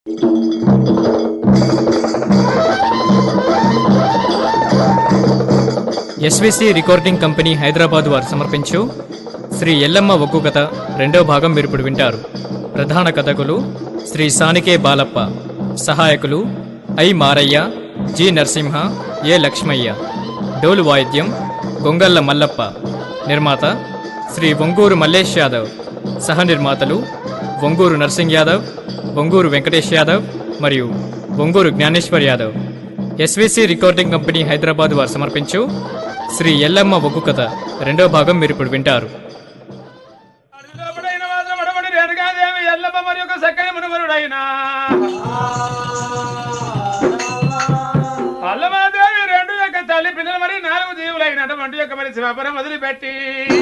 SVC recording company Hyderabad వారు సమర్పించు శ్రీ ఎల్లమ్మ ఒగ్గు కథ రెండవ భాగం మీరు ఇప్పుడు వింటారు ప్రధాన కథకులు శ్రీ సానికే బాలప్ప సహాయకులు I Marayya G Narasimha A Lakshmayya డోలు వాయిద్యం గొంగళ్ళ మల్లప్ప నిర్మాత శ్రీ వంగూరు మల్లేష్ యాదవ్ సహ నిర్మాతలు వంగూరు నర్సింగ్ యాదవ్ వంగూరు వెంకటేష్ యాదవ్ మరియు Vanguru Jnaneshwar Yadav SVC recording company Hyderabad వారు సమర్పించు శ్రీ ఎల్లమ్మ ఒగ్గు కథ రెండో భాగం మీరు ఇప్పుడు వింటారు అడుగులోపడైన మాత్రం అడబడి రేణుకాదేవి ఎల్లమ్మ మరి ఒక సక్కని మునుమరుడైన అల్లమాదేవి రెండు యొక్క తల్లి పిల్లలు మరి నాలుగు జీవులైనటువంటి యొక్క మరి శివపురం వదిలిపెట్టి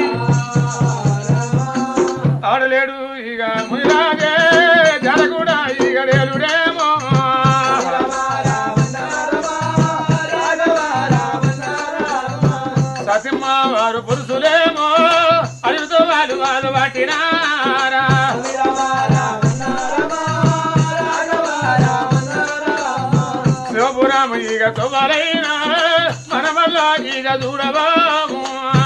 ఆడలేడు ఇక మునిలాగే జల కూడా ఇక లేలుడేమో సతిమ్మ వారు పురుషులేమో అడుగుతూ వాళ్ళు వాళ్ళు పట్టినారా శివపురామ ఈగ తొవరైన మన వల్ల ఈగ చూడబాము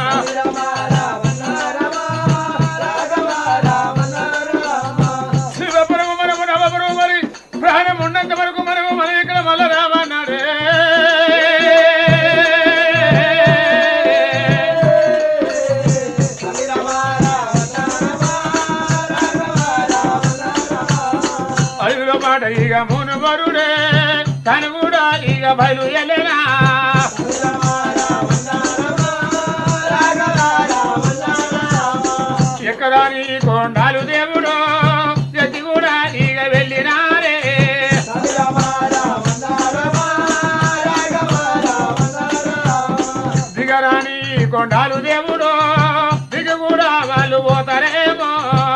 శివపురము మనము నవపురము మరి ప్రాణం ఉన్నంత వరకు మనము మన ఇక్కడ మల్ల రామన్నాడే అడుగుల మాట ఇక మునువరుడే తను కూడా ఇక బయలు ఎల్లెనా ఎక్కడాని కొండాలు దేవుడు ఎత్తి కూడా ఇక వెళ్ళినారే దిగరాని కొండాలు దేవుడు దిగ కూడా వాళ్ళు పోతారేమో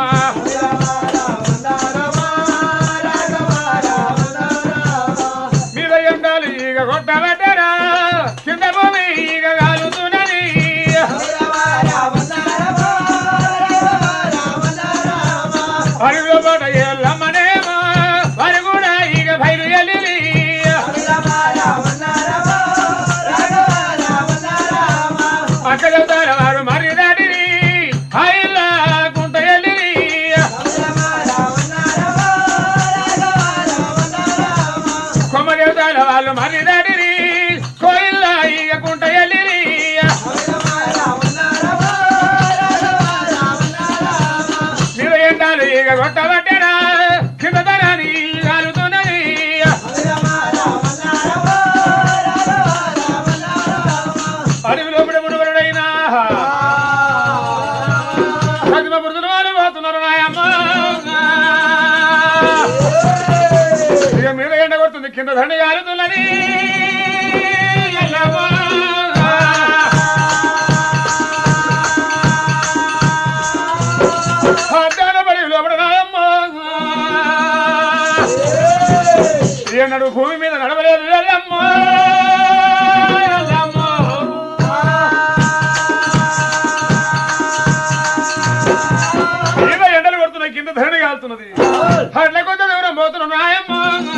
మీద ఎండాలు ఈగ కొట్టబెట్టరా కింద భూమి ఈగ కాలుతున్నది అడుగుల పాట ఎల్లమ్మనేమో వారు కూడా ఈగ బయలు ఎల్లి అక్క చెప్తారు వారు మరి దాటిని హైలా గుంట ఎల్లి కొమ్మ చెబుతాల వాళ్ళు మరి దాటిని కోయిల్ల ఈగ గుంట ఎల్లి మీరు ఎండాలు ఈగ కొట్టబట్టరా కింద తరాని కాలుతున్నది అడవి లోపల మునువరుడైనా సజమ బురదలు వారు పోతున్నారు నాయమ్మ ఇక మీద ఎండ కొడుతుంది కింద దండ కాలుతున్నది ఎల్లమ్మ. అడ్డాన పడి లోపల నాయమ్మ ఏనాడు భూమి మీద నడవలేదు ఎల్లమ్మ ఎల్లమ్మ. మీద ఎండలు కొడుతున్నాయి కింద ధరణి కాలుతున్నది అట్ల కొంత దూరం పోతున్నా నాయమ్మ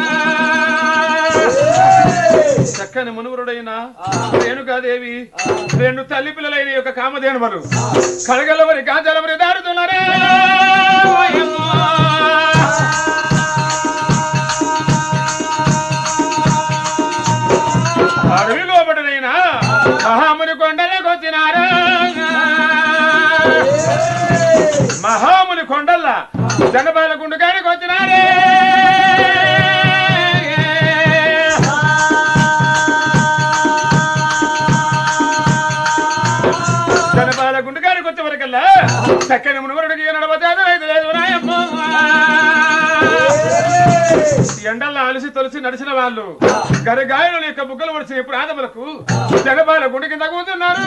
చక్కని మునుగురుడైన రేణుకాదేవి రెండు తల్లి పిల్లలైన యొక్క కామధేనుమలు కడగలవరి కాంచాలవరి దాడుతున్నారే ఓయమ్మ. అడవి లోపటనైనా మహాముని కొండలకు వచ్చినారా మహాముని కొండల్ల జనపాల గుండుగాడికి వచ్చినారే జనపాల గుండుగాడికి వచ్చే వరకల్లా చక్కని మునుగురుడికి నడవతాదు రైతు లేదు రాయమ్మ ఎండల్లో అలసి తొలిసి నడిచిన వాళ్ళు గరగాయల యొక్క బుగ్గలు పడిచిన ప్రాణములకు జనపాల గుండె కింద కూతున్నారు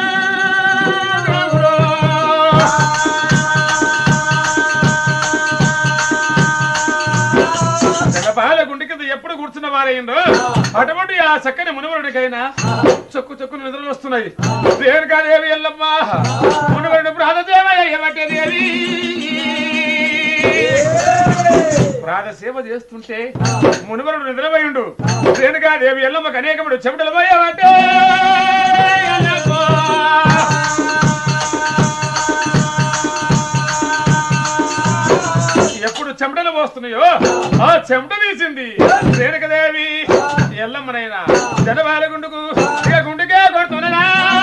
జనపాల గుండె కింద ఎప్పుడు కూర్చున్న వారైందో అటువంటి ఆ చక్కని మునువరుడికైనా చొక్కు చొక్కు నిద్రలు వస్తున్నాయి రేణుకాదేవి ఎల్లమ్మ మునువరుడు ప్రాణదేవ దేవి ప్రాణ సేవ చేస్తుంటే మునుగరుడు నిద్రపోయిండు రేణుగా దేవి ఎల్లమ్మకు అనేకముడు చెమటలు పోయావంటే ఎప్పుడు చెమటలు పోస్తున్నాయో ఆ చెమట తీసింది రేణుకదేవి ఎల్లమ్మనైనా జనవాల గుండుకు ఇక గుండుకే కొడుతున్నా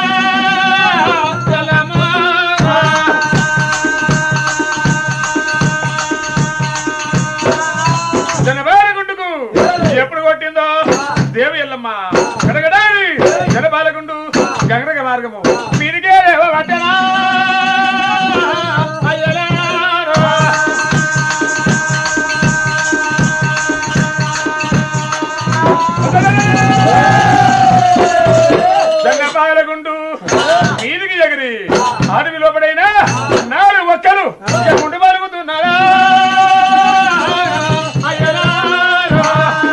జనబాల గుండుకు ఎప్పుడు కొట్టిందో దేవి ఎల్లమ్మ గడగడాలి జనబాల గుండు గగనగ మార్గము మీరికే పట్టనా అయ్యలారా. జంగపాలగుండు మీదికి ఎగిరి అడవి లోపడైనా నాలుగు ఒక్కలు ఇక గుండు పలుకుతున్నారా అయ్యలారా.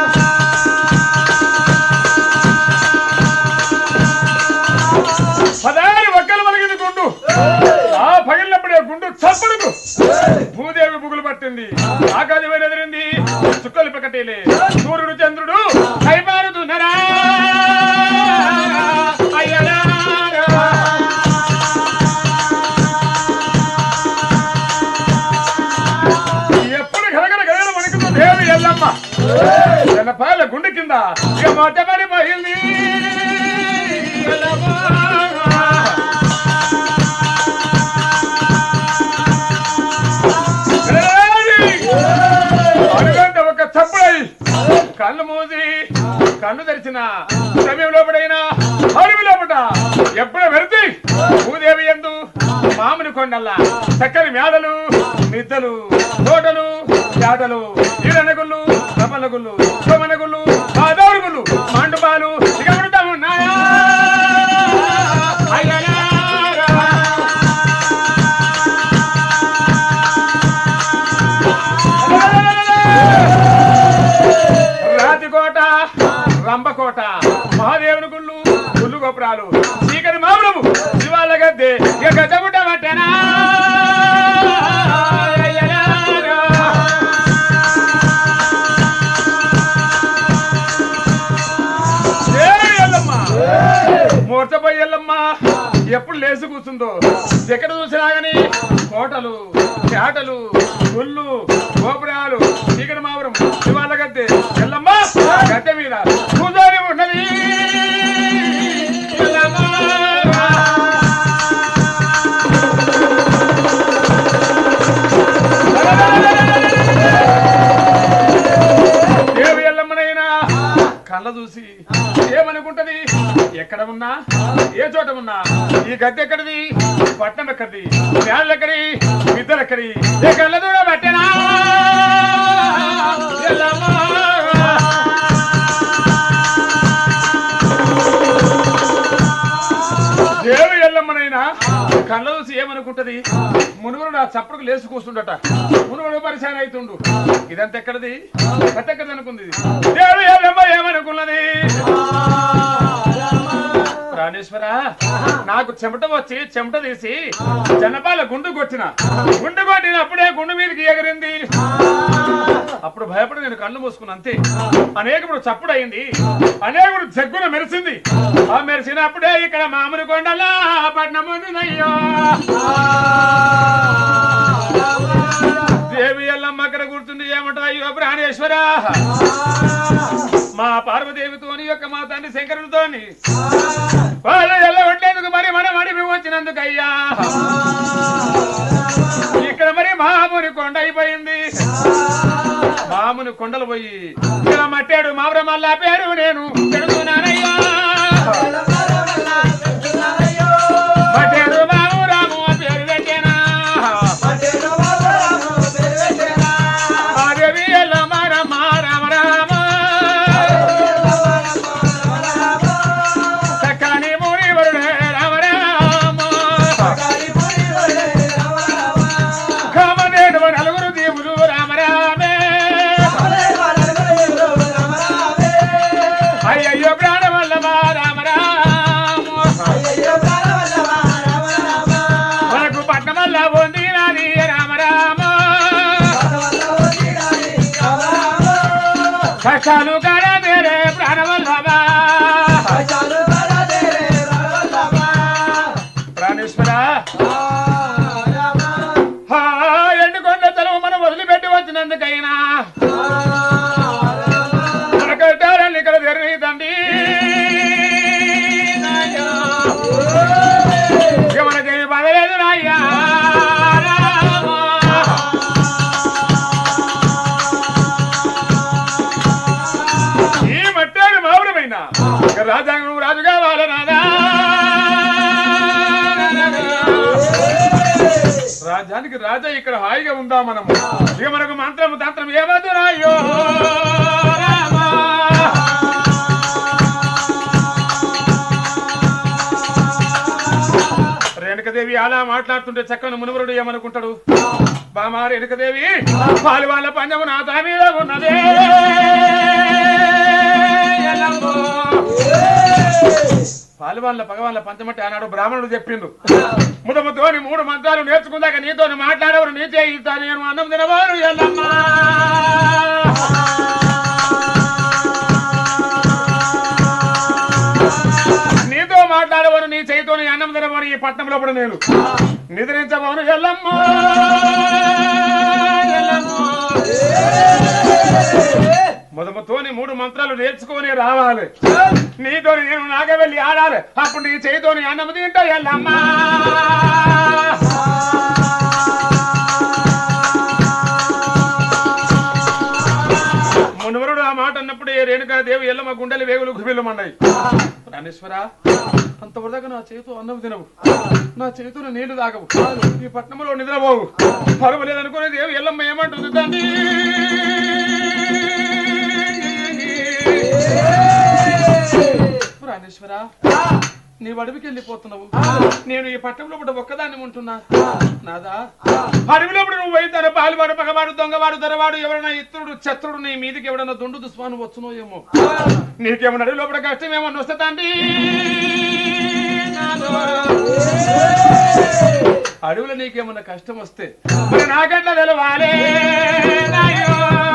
పదహారు ఒక్కలు పలిగింది గుండు ఆ పగిలినప్పుడే గుండు చప్పుడుకు భూదేవి బుగులు పట్టింది ఆకాశమైన ఎదిరింది చుక్కలు పెకటీలే సూర్యుడు చంద్రుడు కైమారుతున్నారా అయ్యలారా. ఎప్పుడు గలగల గలగల వణుకుతూ దేవి ఎల్లమ్మ జనపాల గుండె కింద ఇక మొట్టమడి పోయింది ఎల్లమ్మ. అడుగంట ఒక చప్పుడై కళ్ళు మూసి కన్ను తెరిచిన సమయం లోపడైనా అడవి లోపట ఎప్పుడో వెళ్తే భూదేవి ఎందు మామిడి కొండల్లా చక్కని మేడలు నిద్దలు తోటలు పేటలు ఈరనగుళ్ళు కపలగుళ్ళు సోమనగుళ్ళు ఆదోరుగుళ్ళు మండుపాలు ఇక ఉడతా ఉన్నాయా అయ్యలారా. రాతికోట రంభకోట మహాదేవుని గుళ్ళు గుళ్ళు గోపురాలు చీకటి మామూలము శివాల గద్దె ఇక గజముట పట్టెనా మూర్చపోయి ఎల్లమ్మ ఎప్పుడు లేచి కూర్చుందో ఎక్కడ చూసినా గాని కోటలు పేటలు గుళ్ళు గోపురాలు చీకటి మావరం శివాల గద్దె ఎల్లమ్మ గద్దె మీద కూర్చొని ఉన్నది ఎల్లమ్మ. దేవి ఎల్లమ్మనైనా కళ్ళ చూసి ఏమనుకుంటది ఎక్కడ ఉన్నా ఏ చోట ఉన్నా ఈ గద్దె ఎక్కడిది పట్నం ఎక్కడిది ఫ్యాన్లు ఎక్కడి ఇద్దరు ఎక్కడి ఏ కళ్ళ దూరం పట్టెనా ఎల్లమ్మ. దేవి ఎల్లమ్మనైనా కళ్ళ చూసి ఏమనుకుంటది మునుగురు నా చప్పుడుకు లేచి కూర్చుండట మునుగురు పరిశాన్ అవుతుండు ఇదంతా ఎక్కడది ఎక్కడది అనుకుంది దేవి ఎల్లమ్మ ఏమనుకున్నది ప్రాణేశ్వర నాకు చెమట వచ్చి చెమట తీసి జనపాల గుండు కొట్టిన గుండు కొట్టినప్పుడే గుండు మీదకి ఎగిరింది అప్పుడు భయపడి నేను కళ్ళు మూసుకున్నా అంతే అనేకప్పుడు చప్పుడు అయింది అనేకుడు జగ్గున మెరిసింది ఆ మెరిసినప్పుడే ఇక్కడ మామిడి కొండలా పట్నం ఉందినయ్యో దేవి ఎల్లమ్మ అక్కడ కూర్చుంది ఏమంటారు అయ్యో ప్రాణేశ్వర మా పార్వదేవితోని యొక్క మా తండ్రి శంకరుడితోని వాళ్ళు ఎల్ల ఉండేందుకు మరి మనం అడివి వచ్చినందుకు అయ్యా ఇక్కడ మరి మాముని కొండ అయిపోయింది మాముని కొండలు పోయి ఇక్కడ మట్టాడు మామర మల్లా పేరు నేను పెడుతున్నానయ్యా మట్టాడు మాము రాము ఆ పేరు పెట్టేనా ఆ దేవి ఎల్లమ్మ రమ్మ రామ రామ చక్కని ముని వరుడే రామ రామ కామనేడు నలుగురు దేవులు రామ రామే అయ్యయ్యో ప్రాణవల్లభ రామ రామ కష్టాలు కారా తేరే ప్రాణవల్లభా ప్రాణేశ్వర హా, ఎండుకొండ తలవు మనం వదిలిపెట్టి వచ్చినందుకైనా మన కట్టారని ఇక్కడ జరుగుతండి ఇక మనకేమి పదలేదు నాయ్యా రామా. ఈ మట్టాడు మౌరమైన ఇక రాజ్యాంగం రాజు కావాలనాదా రాజ్యానికి రాజా ఇక్కడ హాయిగా ఉందా మనం ఇక మనకు మంత్రము తంత్రం ఏమద్దు రాయ్యో రామా. రేణుకదేవి అలా మాట్లాడుతుంటే చక్కని మునువరుడు ఏమనుకుంటాడు బామా రేణుకదేవి పాలు వాళ్ళ పంజము నా తల మీద ఉన్నదే ఎల్లమ్మో. పాలు వాళ్ళ పగవాళ్ళ పంచమట్టి ఆనాడు బ్రాహ్మణుడు చెప్పిండు ముదముతోని మూడు మంత్రాలు నేర్చుకుందాక నీతో మాట్లాడేవారు నీ చేయిస్తా నేను అన్నం తినవారు ఎల్లమ్మా నీతో మాట్లాడేవారు నీ చేయితోని అన్నం తినవారు ఈ పట్నంలో కూడా నేను నిద్రించబోను ఎల్లమ్మో ఎల్లమ్మో. మొదమతోని మూడు మంత్రాలు నేర్చుకొని రావాలి నీతో నేను నాగ వెళ్ళి ఆడాలి అప్పుడు నీ చేయితోని అన్నం తింటా ఎల్లమ్మా మునువరుడు ఆ మాట అన్నప్పుడు ఏ రేణుకా దేవి ఎల్లమ్మ గుండెలు వేగులు గుబిల్లమన్నాయి రాణేశ్వర అంతవరదాకా నా చేతితో అన్నం తినవు నా చేతితో నీళ్లు తాగవు ఈ పట్నంలో నిద్రపోవు పర్వాలేదనుకునే దేవి ఎల్లమ్మ ఏమంటుంది తండ్రి రాణేశ్వర నీ అడవికి వెళ్ళిపోతున్నావు నేను ఈ పట్టణంలో కూడా ఒక్కదాన్ని ఉంటున్నా నాదా అడవిలో కూడా నువ్వు అయితే పాలువాడు పగవాడు దొంగవాడు దొరవాడు ఎవరైనా ఇతరుడు శత్రుడు నీ మీదకి ఎవడన్నా దుండు దుస్మాను వచ్చునో ఏమో నీకేమన్నా అడవిలో కూడా కష్టం ఏమన్నా వస్తే తండ్రి నాదో. అడవిలో నీకేమన్నా కష్టం వస్తే మరి నాకంటే తెలవాలే నాయో.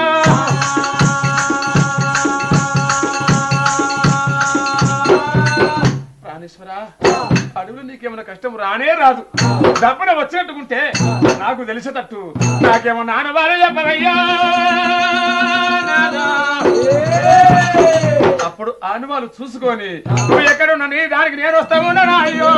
ప్రాణేశ్వర అడవిలో నీకేమైనా కష్టం రానే రాదు దప్పన వచ్చినట్టుకుంటే నాకు తెలిసేటట్టు నాకేమన్నా ఆనవారే చెప్పవయ్యా నాదా. అప్పుడు ఆనవాళ్ళు చూసుకొని నువ్వు ఎక్కడున్నా నీ దానికి నేను వస్తావు అయ్యో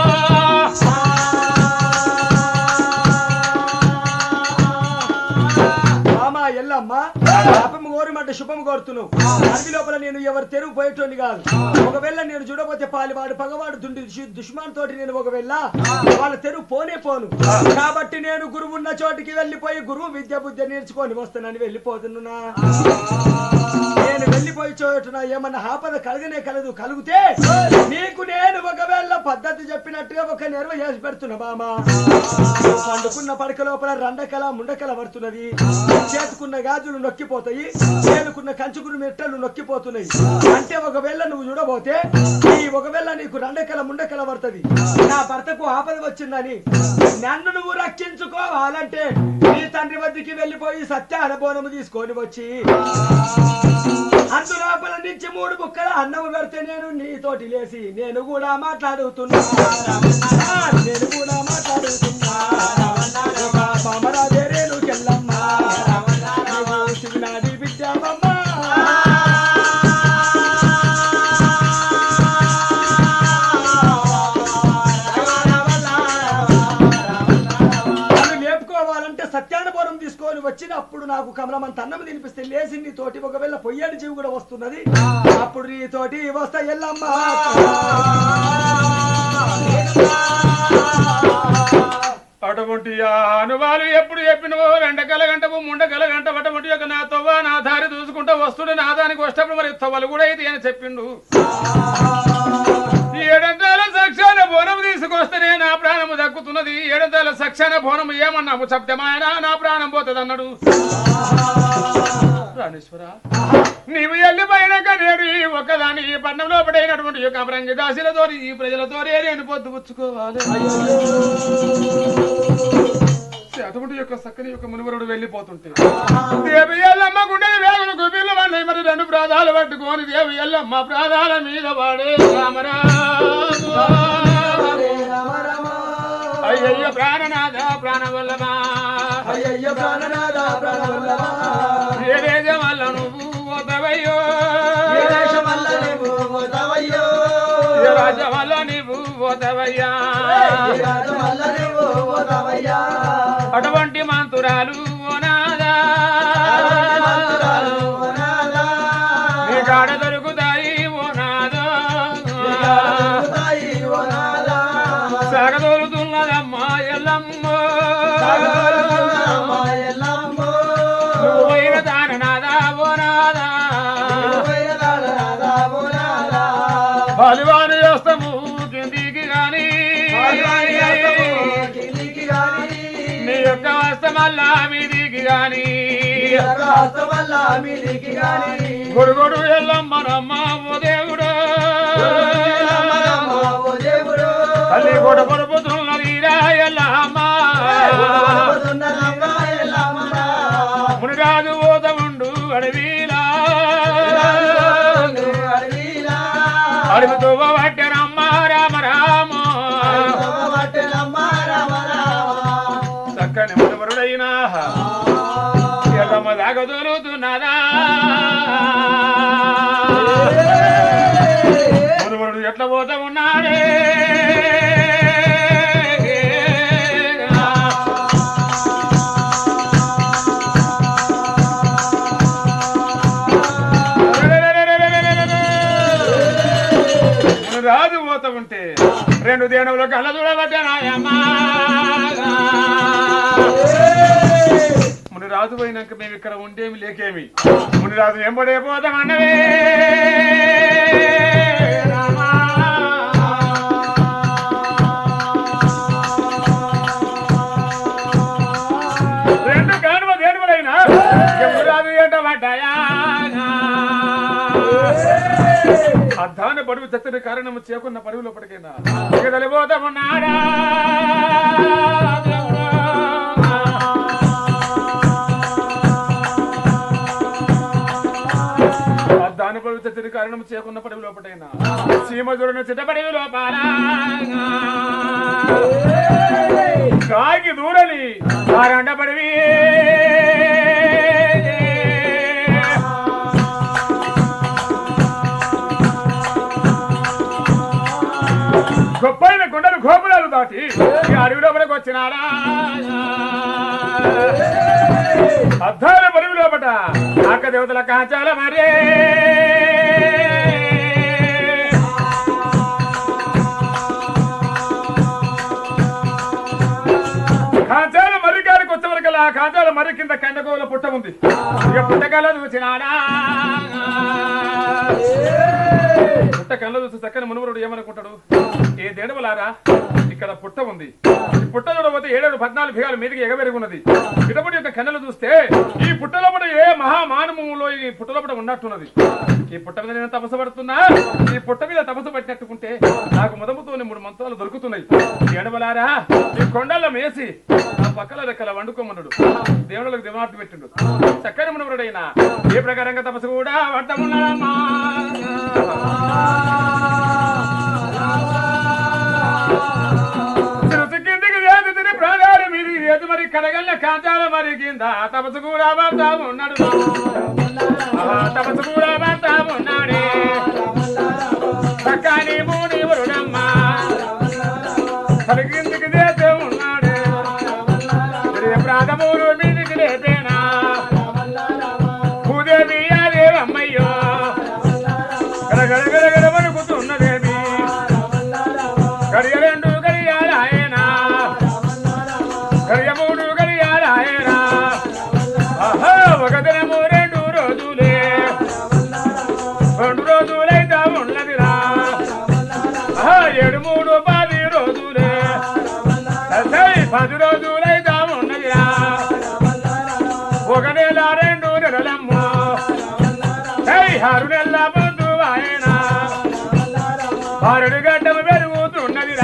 మామా ఎల్లమ్మ పాపం కోరిమంటే శుభం కోరుతున్నావు అడవి లోపల నేను ఎవరు తెరుగు పోయేటోని కాదు ఒకవేళ నేను చూడబోతే పాలివాడు పగవాడు దుండి దుష్మాన్ తోటి నేను ఒకవేళ వాళ్ళ తెరుగు పోనే పోను కాబట్టి నేను గురువు ఉన్న చోటికి వెళ్ళిపోయి గురువు విద్య బుద్ధి నేర్చుకొని వస్తానని వెళ్ళిపోతున్నా నేను వెళ్ళిపోయి చోటున ఏమన్నా ఆపద కలగనే కలదు కలిగితే నీకు నేను ఒకవేళ పద్ధతి చెప్పినట్టుగా ఒక నెరవ చేసి పెడుతున్నా బామా పండుకున్న పడక లోపల రండకల ముండకల పడుతున్నది చేతుకున్న గాజులు నొక్కిపోతాయి చేలుకున్న కంచుకున్న మెట్టలు నొక్కిపోతున్నాయి అంటే ఒకవేళ నువ్వు చూడబోతే ఈ ఒకవేళ నీకు రండకల ముండకల పడుతుంది నా భర్తకు ఆపద వచ్చిందని నన్ను నువ్వు రక్షించుకోవాలంటే నీ తండ్రి వద్దకి వెళ్ళిపోయి సత్య అనుభవము తీసుకొని వచ్చి అందు లోపల నుంచి మూడు ముక్కల అన్నం పెడితే నేను నీతోటి లేసి నేను కూడా మాట్లాడుతున్నా నేను కూడా మాట్లాడుతున్నా బామరాజే రేణు కెల్లమ్మ నీవు శివునాది బిడ్డవమ్మ. నన్ను లేపుకోవాలంటే సత్యానుభవం తీసుకొని వచ్చినప్పుడు నాకు కమలమంత అన్నం తినిపిస్తే లేచి నీ తోటి ఒకవేళ పొయ్యని జీవి కూడా వస్తున్నది అప్పుడు నీ తోటి వస్తా ఎల్లమ్మ అటువంటి ఆ అనువాలు ఎప్పుడు చెప్పినవో రెండకల గంటవు ముండకల గంట అటువంటి యొక్క నా తవ్వ నా దారి చూసుకుంటూ వస్తుండే నా దానికి వస్తప్పుడు మరి తవ్వలు కూడా అయితే అని చెప్పిండు ఈ ఏడంతాల సక్షాన బోనం తీసుకొస్తేనే నా ప్రాణము దక్కుతున్నది ఏడంతాల సక్షాన బోనం ఏమన్నాము చెప్తమాయన నా ప్రాణం పోతుంది అన్నాడు రాణేశ్వర నీవు వెళ్ళిపోయినాక నేను ఈ ఒక్కదాని ఈ పట్టణంలో పడైనటువంటి యొక్క అమరంగి దాసులతో ఈ ప్రజలతో నేను పొద్దుపుచ్చుకోవాలి అటువంటి యొక్క సక్కని యొక్క మునివరుడు వెళ్ళిపోతుంటే దేవి ఎల్లమ్మ గుండె వేగులు గుబిల్లు వన్నాయి మరి పిల్లను ప్రాధాలు పట్టుకొని దేవి ఎల్లమ్మ ప్రాధాల మీద వాడే రామరామ రామ రామ అయ్యయ్య ప్రాణనాథ ప్రాణవల్లమా అయ్యయ్య ప్రాణనాథ ప్రాణవల్లభా. ఏ దేశం వల్ల నువ్వు పోతవయ్యో ఏ దేశం వల్ల నీవు పోతావయ్యో? ఏ రాజ్యం వల్ల నీవు పోతవయ్యా ఏ రాజ్యం వల్ల నీవు పోతావయ్యా? అటువంటి మంతురాలు ఓ నాదా మంత్రాలు నాదా. నీ కాడ దొరుకుతాయి ఓ నాదా దొరుకుతాయి ఓ నాదా. సాగదోలుతున్నదమ్మా ఎల్లమ్మ సాగరములమ్మ ఎల్లమ్మో. నువ్వు పోయిన దాని నాదా ఓ నాదా పోయిన దాన నాదా ఓ నాదా. బలివాను చేస్తాము కిందికి గాని ఆదివారి యాత్రము కిందికి గాని, నీ యొక్క వస్తమల్లా మీదికి గాని ఈ యొక్క హస్తమల్ల మీదికి గాని, గొడుగొడు ఎల్లమ్మ నమ్మ ఓ దేవుడు రమ్మనమ్మ ఓ దేవుడు. తల్లి గొడ పడుపుతున్నదిరా ఎల్లమ్మ పలుకుతున్నదమ్మ ఎల్లమ్మరా. మునిరాజు ఓదముండు అడవిలా అడవిలా, అడుగుతూ పట్టనమ్మ రామ రామ పట్టణమ్మ రామ రామ. చక్కని మునువరుడైనా ఎల్లమ్మ దాకా దొరుకుతున్నదా మునువరుడు ఎట్లా పోతా ఉన్నాడే మును రాజు పోతా ఉంటే రెండు దేణువులు కళ్ళ చూడబట్టానాయమ్మా ముని రాజు పోయినాక మేము ఇక్కడ ఉండేమి లేకేమి ముని రాజు ఎంబడే పోతామన్నవే రామా. రెండు కానుమ దేనువులైనా ముని రాజు ఏంట పడ్డాయా అద్దాన పడువు చచ్చని కారణము చేకున్న పడువు లోపటికైనా తలిపోతామన్నాడా అద్దాన పడువు చచ్చని కారణము చేకున్న పడువు లోపటైనా సీమ చూడని చిట్టపడివి లోపాల కాకి దూరని ఆరండ పడివి గొప్పైన కొండలు గోపురాలు దాటి ఈ అడవి లోపలికి వచ్చినాడా అద్దాల బరువు లోపట ఆక దేవతల కాంచాల మరే కాంచాల మర్రి కాడికి వచ్చేవరకల్లా ఆ కాంచాల మర్రి కింద కండగోల పుట్ట ఉంది ఇక పుట్టకాల చూసినాడా పుట్ట కళ్ళ చూసి చక్కని మునువరుడు ఏమనుకుంటాడు ఏ దేడవలారా ఇక్కడ పుట్ట ఉంది ఈ పుట్ట చూడబోతే ఏడేడు పద్నాలుగు బిగాలు మీదకి ఎగబెరుగున్నది ఇటపటి యొక్క కన్నెలు చూస్తే ఈ పుట్టలోపట ఏ మహామానములో ఈ పుట్టలోపట ఉన్నట్టున్నది ఈ పుట్ట మీద నేను తపస్సు పడుతున్నా ఈ పుట్ట మీద తపస్సు పట్టినట్టుకుంటే నాకు మొదముతోనే మూడు మంత్రాలు దొరుకుతున్నాయి ఏడవలారా ఈ కొండల మేసి ఆ పక్కల రెక్కల వండుకోమన్నాడు దేవుళ్ళకు దిమాటు పెట్టిండు చక్కని మునువరుడైనా ఏ ప్రకారంగా తపస్సు కూడా పట్టమున్నాడమ్మా శృతి కిందికి వేది తిని ప్రాణాలు మీది ఏది మరి కడగల్ల కాంచాల మరి కింద తపస్సు కూడా పడతా ఉన్నాడు ఆహా, తపస్సు కూడా పడతా ఉన్నాడే చక్కని మూని వరుడమ్మా కడి కిందికి చేస్తే ఉన్నాడే ప్రాధమూరు మీదికి లేపేనా భూదేవి అదేవమ్మయ్యో గడగడ గడగడ వణుకుతున్నదేమి గడియ రెండు గడియాలాయన గడియ మూడు గడియాలాయన ఆహా ఒక దినము రెండు రోజులే రెండు రోజులైతే ఉన్నదిరా ఆహా ఏడు మూడు పది రోజులే అసై పది రోజులైతే ఉన్నదిరా ఒక నెల రెండు నెలలమ్ము ఏయ్ ఆరు నెలల ముందు ఆయన ఆరుడు గడ్డము పెరుగుతున్నదిరా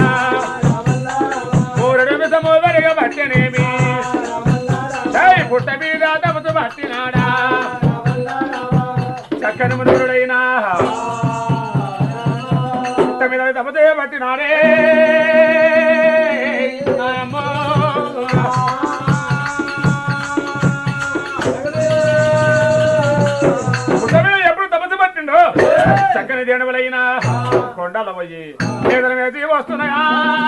మూడు విధము వెరగబట్టనేమి ఏయ్ పుట్ట మీద తమసు పట్టినాడా చక్కని మునుగుడైనా పుట్ట మీద తపతే పట్టినాడే నాయమ్మో. పుట్ట మీద ఎప్పుడు తపతి పట్టిండో చక్కని దేనవలైనా కొండల పోయి పేదల మీద వస్తున్నాయా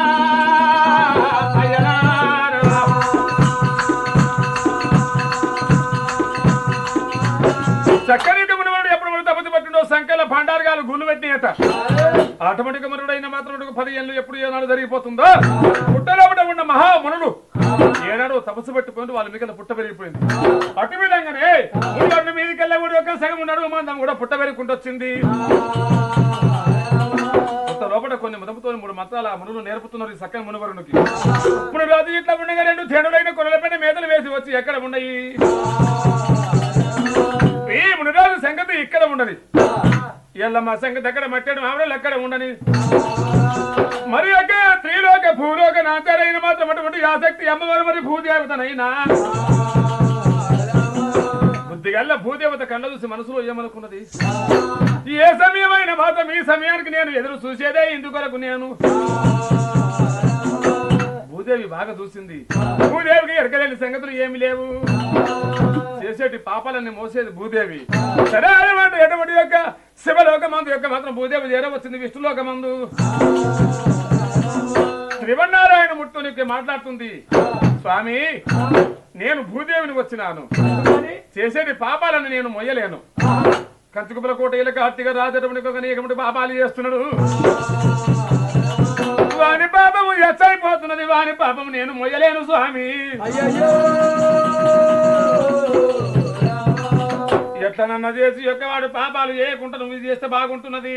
అయ్యలారా. చక్కని మునుడు ఎప్పుడు మనం తపతి పట్టిండో సంఖ్యల భండారగాలు గుళ్ళు పెట్టినట ఆటోమేటిక్ మనుడైన మాత్రం పది ఏళ్ళు ఎప్పుడు ఏనాడు జరిగిపోతుందో పుట్టలోపట ఉన్న మహామునుడు ఏనాడు తపస్సు పట్టుకొని వాళ్ళ మీద పుట్ట పెరిగిపోయింది అటు విధంగానే మూడు మీదకెళ్ళ కూడా ఒక సగం ఉన్నాడు మందం కూడా పుట్ట పెరుగుకుంటూ వచ్చింది పుట్ట లోపల కొన్ని ముదముతో మూడు మంత్రాల ఆ మునులు నేర్పుతున్నారు ఈ సక్కని మునువరునికి ఇప్పుడు రాజు ఇట్లా ఉండగా రెండు తేనులైన కొనలపైన మేతలు వేసి వచ్చి ఎక్కడ ఉన్నాయి ఈ మునిరాజు సంగతి ఇక్కడ ఉండని ఎల్లమ్మ సంగతి ఎక్కడ మట్టాడు మామిడలు ఎక్కడ ఉండని మరి యొక్క త్రిలోక భూలోక నాచారైన మాత్రం అటువంటి ఆసక్తి అమ్మవారు మరి భూదేవతనైనా బుద్ధిగల్ల భూదేవత కళ్ళ చూసి మనసులో ఏమనుకున్నది ఏ సమయమైన మాత్రం ఈ సమయానికి నేను ఎదురు చూసేదే ఇందుకొరకు నేను భూదేవి బాగా చూసింది భూదేవికి ఎరకలేని సంగతులు ఏమి లేవు చేసేటి పాపాలన్నీ మోసేది భూదేవి సరే అన్నమాట ఎటువంటి యొక్క శివలోకమందు యొక్క మాత్రం భూదేవి చేరవచ్చింది విష్ణులోకమందు త్రివన్నారాయణ ముట్టునికి మాట్లాడుతుంది స్వామి నేను భూదేవిని వచ్చినాను చేసేటి పాపాలను నేను మొయ్యలేను కంచుకుపల కోట ఇలక హత్తిగా రాజటువంటి అనేకమంది పాపాలు చేస్తున్నాడు వాని పాపము ఎచ్చైపోతున్నది వాని పాపము నేను మొయ్యలేను స్వామి అయ్యయ్యో ఎట్లనన్నా చేసి యొక్క వాడు పాపాలు చేయకుండా నువ్వు ఇది చేస్తే బాగుంటున్నది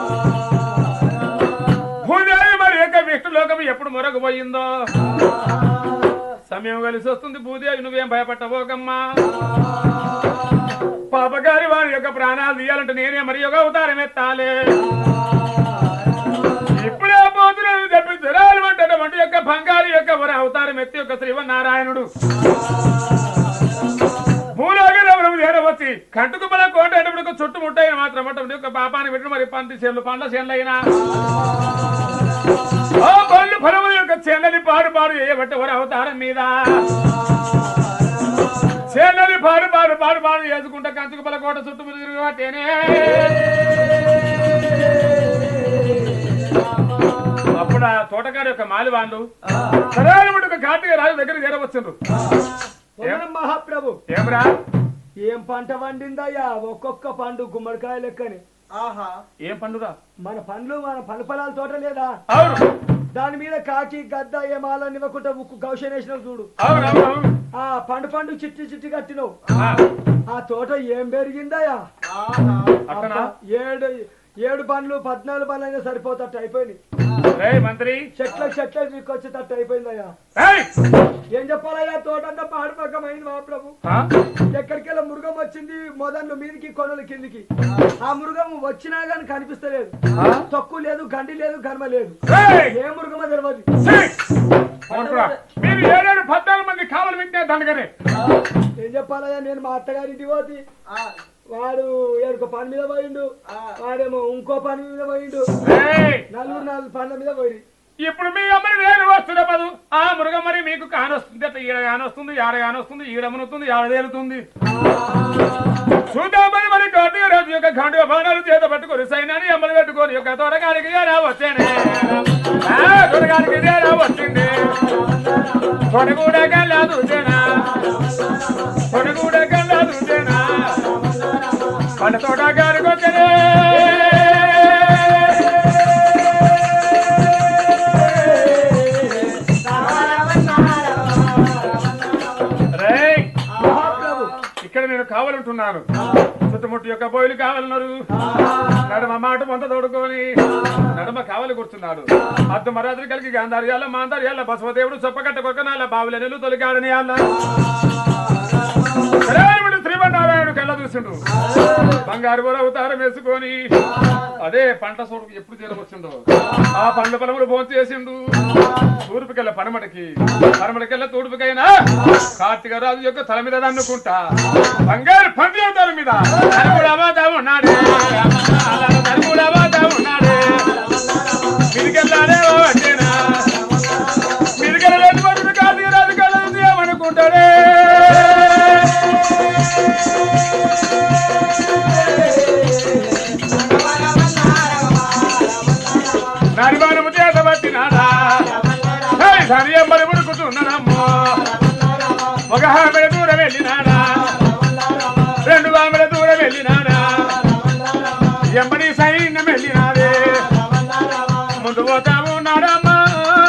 భూదేవి మరి యొక్క విష్ణులోకం ఎప్పుడు మొరగబోయిందో సమయం కలిసి వస్తుంది భూదేవి నువ్వేం భయపట్టబోకమ్మా పాపగారి వారి యొక్క ప్రాణాలు తీయాలంటే నేనే మరి ఒక అవతారం ఎత్తాలే ఇప్పుడే పోతున్నాను చెప్పి జ్వరాలు వంటి యొక్క బంగారు యొక్క వర అవతారం ఎత్తి యొక్క శ్రీవన్నారాయణుడు భూలోకం చేరవచ్చి కంటుకు బల కోట ఎటువంటి చుట్టుముట్టైన మాత్రం అటువంటి ఒక పాపాన్ని పెట్టి మరి పంది చేనులు పండ్ల చేనులైనా ఆ పళ్ళు ఫలముల యొక్క చేనని పాడు పాడు చేయబట్టి ఒక అవతారం మీద చేనని పాడు పాడు పాడు పాడు చేసుకుంటా కంచుకు బల కోట చుట్టూ తిరిగితేనే అప్పుడు ఆ తోటగారి యొక్క మాలి వాళ్ళు సరైన కార్తీక రాజు దగ్గర చేరవచ్చుండ్రు వందనం మహాప్రభు ఏమరా ఏం పంట వండిందయ్యా ఒక్కొక్క పండు గుమ్మడికాయ లెక్కని ఆహా ఏం పండురా మన పండ్లు మన పండు పొలాల తోట లేదా అవును దాని మీద కాకి గద్ద ఏమాలని ఇవ్వకుండా ఉక్కు గౌషన్ వేసినావు చూడు అవును అవును అవును ఆ పండు పండు చిట్టి చిట్టి కట్టినావు ఆ, ఆ తోట ఏం పెరిగిందయ్యా ఆహా అట్టనా అబ్బా, ఏడు ఏడు పండ్లు పద్నాలుగు పండ్లు అయినా సరిపోతట్టు అయిపోయింది రేయ్ మంత్రి చెట్లకు చెట్లకు తీసుకొచ్చేటట్టు అయిపోయిందయ్యా రేయ్! ఏం చెప్పాలయ్యా తోట అంతా పాడుపక్కమైంది మహాప్రభు ఆ? ఎక్కడికెళ్ళ మృగం వచ్చింది మొదళ్ళు మీదికి కొనలు కిందికి ఆ మృగం వచ్చినా గాని కనిపిస్తలేదు తక్కువ లేదు గండి లేదు గర్మ లేదు రేయ్! ఏ మృగమో తెలియదు ఛీ! అవునురా. మీరు ఏడేడు పద్నాలుగు మంది కావాలి పెట్టిన దండగనే ఏం చెప్పాలయ్యా నేను మా అత్తగారింటి పోతి ఆ, వాడు ఏడుకో పని మీద పోయిండు వాడేమో ఇంకో పని మీద పోయిండు రేయ్! నలుగురు నాలుగు పనుల మీద పోయి ఇప్పుడు మీ అమ్మని నేను వస్తున్న పదు ఆ మృగం మరి మీకు కానొస్తుంది అట్లా ఈడ కానొస్తుంది ఆడ కానొస్తుంది ఈడ మునుతుంది ఆడ తేలుతుంది చూద్దామని మరి కార్తీక రాజు యొక్క ఖండుగ భవనాలు చేత పట్టుకొని సైన్యాన్ని అమ్మలు పెట్టుకొని యొక్క త్వరగానికి ఏరా వచ్చానే ఆ, త్వరగానికి ఏరా వచ్చింది తొడగూడ కల్లాదు జనా తొడగూడ కల్లాదు జనా పంట తోట గారికి వచ్చనే రేయ్ మహాప్రభు ఇక్కడ నేను కావాలంటున్నాను చుట్టుముట్టు యొక్క బోయిలు కావాలన్నారు నడమ మాట మొంత తోడుకొని నడమ కావాలి కూర్చున్నాడు అద్దు మరాత్రి కలిగి గాంధార్యాల మాంధార్యాల బసవదేవుడు చొప్పకట్ట కొక్కనాల బావుల నెల్లు తొలిగాడని అన్న శ్రీరాముడు శ్రీమన్నారాయణుడు కళ్ళ చూసిండు బంగారు బోర అవతారం వేసుకొని అదే పంట సోడుకు ఎప్పుడు చేరవచ్చుండో ఆ పండ్ల పొలములు భోంచేసిండు చేసిండు తూర్పుకెళ్ళ పనమటికి పనమటికెళ్ళ తూర్పుకైనా కార్తీక రాజు యొక్క తల మీద దన్నుకుంటా బంగారు పంది అవతారం మీద అది కూడా అమాతాము నా ఎంబడి సైన్యం వెళ్ళినాదే ముందు పోతాము నాడమ్మా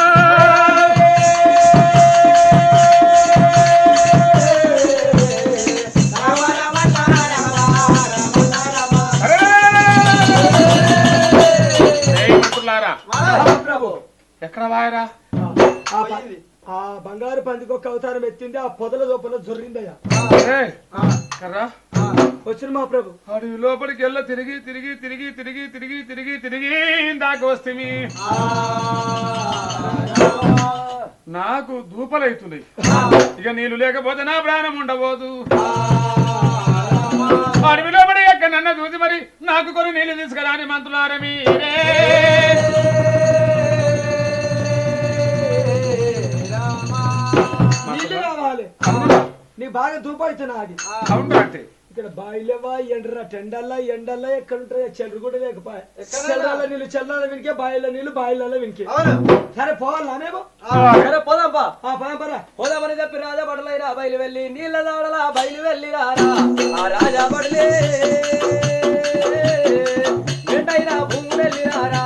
ఏయ్ మిత్రులారా, ప్రభు ఎక్కడ వాయరా ఆ ప- ఆ బంగారు పందికి ఒక అవతారం ఎత్తింది ఆ పొదల లోపల జొర్రిందయ్యా ఏయ్, కర్రా వచ్చిన మా ప్రభు అడవి లోపలికి వెళ్ళ తిరిగి తిరిగి తిరిగి తిరిగి తిరిగి తిరిగి తిరిగి దాకా వస్తే నాకు దూపలైతున్నాయి ఇక నీళ్ళు లేకపోతే నా ప్రాణం ఉండబోదు అడవి లోపలి ఎక్క నన్ను చూసి మరి నాకు కొన్ని నీళ్లు తీసుకురాని మంత్రులారా మీరే నీళ్ళు కావాలి నీ బాగా ధూప అవుతున్నా అది అవును అంటే ఇక్కడ బాయిలేవా ఎండరా టెండల్లా ఎండల్లా ఎక్కడ ఉంటాయి చెల్లు కూడా లేకపోయా చెల్లాల నీళ్ళు చెల్లాల వినికే బాయిల నీళ్ళు బాయిల వినికే సరే పోవాలా మేము సరే పోదాంపా ఆ పద పద పోదామని చెప్పి రాజా బడలైనా బయలు వెళ్ళి నీళ్ళ దాడలా బయలు వెళ్ళి రారా ఆ రాజా బడలే ఎండైనా భూమి వెళ్ళి రారా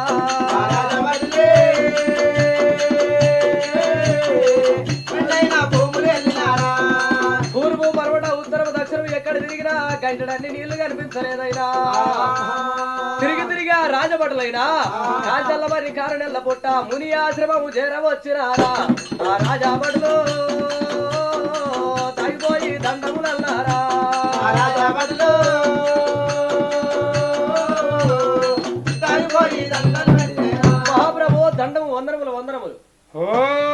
తూర్పు పర్వట ఉత్తరం దక్షిణం ఎక్కడ తిరిగినా గంటడన్ని నీళ్లు కనిపించలేదైనా తిరిగి తిరిగి ఆ రాజభటులైనా రాజల్ల మరి కారణెల్ల పుట్ట ముని ఆశ్రమము చేరవచ్చినారా ఆ రాజాభటులు తగిపోయి దండములన్నారా మహాప్రభు దండము వందనములు వందనములు ఓ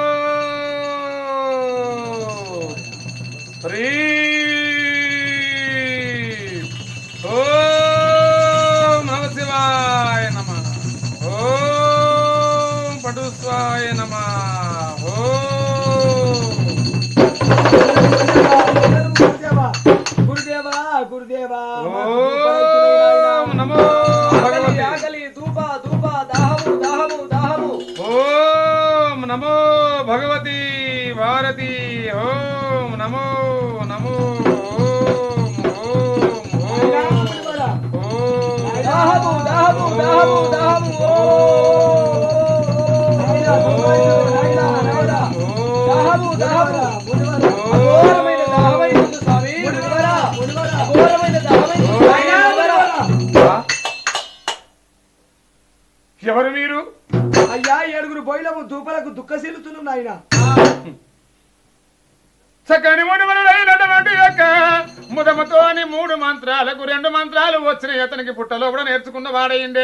హ్రీ ఓం నమ శివాయ నమ ఓం పటుస్వాయ నమ ఓం గురుదేవా గురుదేవా గురుదేవా మా ఓం నమో ఆకలి భగవతి ఆకలి ధూప ధూప దాహము దాహము దాహము ఓం నమో భగవతి భారతి ఓం నమో నమో ఓం ఓం ఓం గురుదేవా. ఓం దాహము దాహము దాహము దాహము ఓ నాయనా, నాయనా, నాయనా. దాహము దాహము మునివరా, అఘోరమైన దాహమైంది స్వామి మునివరా. మునివరా. అఘోరమైన దాహమైంది స్వామి నాయనా, మునివరా. మునివరా. ఎవరు మీరు అయ్యా ఏడుగురు బోయిలము దూపలకు దుఃఖశీలుతున్నాం నాయన చక్కని మునివరుడైనటువంటి యొక్క ముదముతోని మూడు మంత్రాలకు రెండు మంత్రాలు వచ్చినాయి అతనికి పుట్టలో కూడా నేర్చుకున్న వాడయిండే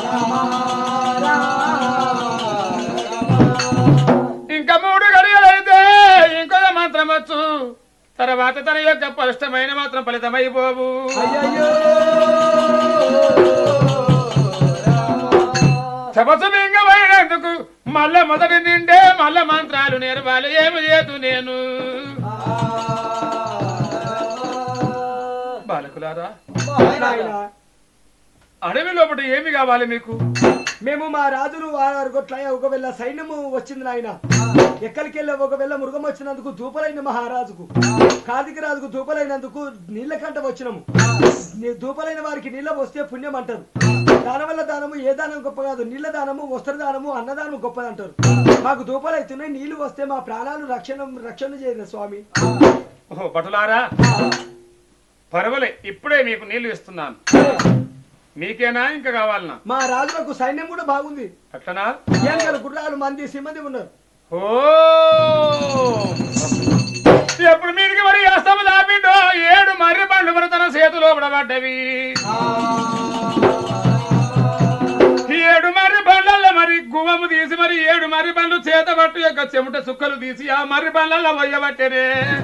ఇంకా మూడు గడియలైతే ఇంకొక మంత్రం వచ్చు తర్వాత తన యొక్క పరుష్టమైన మాత్రం ఫలితమైపోవు అయ్యయ్యో తపస్సు మింగమైనందుకు మళ్ళ మొదటి నిండే మళ్ళ మంత్రాలు నేర్వాలి ఏమి చేతు నేను బాలకులారా నాయనా అడవి లోపల ఏమి కావాలి మీకు మేము మా రాజులు ఆరు కొట్ల ఒకవేళ సైన్యము వచ్చింది నాయన ఎక్కడికెళ్ళి ఒకవేళ మృగం వచ్చినందుకు దూపలైన మహారాజుకు కార్తీక రాజుకు దూపలైనందుకు నీళ్ళ కంట వచ్చినము నీ దూపలైన వారికి నీళ్ళ వస్తే పుణ్యం అంటారు దానం వల్ల దానము ఏ దానం గొప్ప కాదు నీళ్ళ దానము వస్త్ర దానము అన్నదానము గొప్పది అంటారు మాకు దూపలు అవుతున్నాయి నీళ్లు వస్తే మా ప్రాణాలు రక్షణ రక్షణ చేయదు స్వామి ఓహో పటులారా పర్వాలే ఇప్పుడే మీకు నీళ్లు ఇస్తున్నాను మీకేనా ఇంకా కావాలనా మా రాజులకు సైన్యం కూడా బాగుంది అట్లనా ఏనుగలు గుర్రాలు మంది సిమంది ఉన్నారు ఓ ఎప్పుడు మీదికి మరి అస్తము దాపిండో ఏడు మర్రి పండ్లు మరి తన చేతిలో పడబడ్డవి ఈ ఏడు మర్రి పండ్లల్లో మరి గువ్వము తీసి మరి ఏడు మర్రి పండ్లు చేత పట్టు యొక్క చెమట సుక్కలు తీసి ఆ మర్రి పండ్లల్లో వయ్యబట్టేనే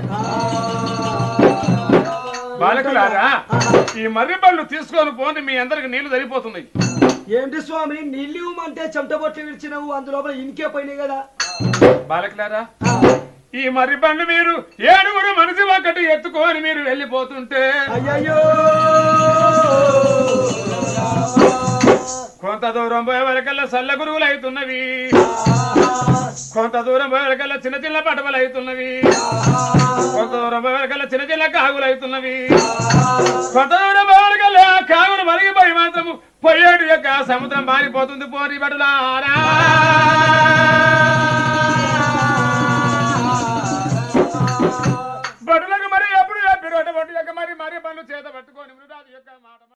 బాలకులారా ఈ మర్రి పళ్ళు తీసుకొని పోని మీ అందరికి నీళ్లు సరిపోతున్నాయి ఏంటి స్వామి నీళ్ళు ఇవ్వమంటే చెమట బొట్లు విడిచినవు అందులోపల ఇంకే పోయినాయి కదా బాలకులారా ఈ మర్రి పండ్లు మీరు ఏడుగురు మనిషి ఒకటి ఎత్తుకొని మీరు వెళ్ళిపోతుంటే అయ్యయ్యో కొంత దూరం పోయే వరకల్లా సల్ల గురువులు అవుతున్నవి కొంత దూరం పోయేకల్లా చిన్న చిన్న పటవలు అవుతున్నవి కొంత దూరం పోయేకల్లా చిన్న చిన్న కాగులు అవుతున్నవి కొంత దూరం పోయేకల్లా కాగులు మరిగిపోయి మాత్రము పొయ్యేడు యొక్క సముద్రం మారిపోతుంది పోరి బడులారా బడులకు మరి ఎప్పుడు చెప్పిరు అటువంటి యొక్క మరి మరి పనులు చేత పట్టుకొని మృగాది యొక్క మాట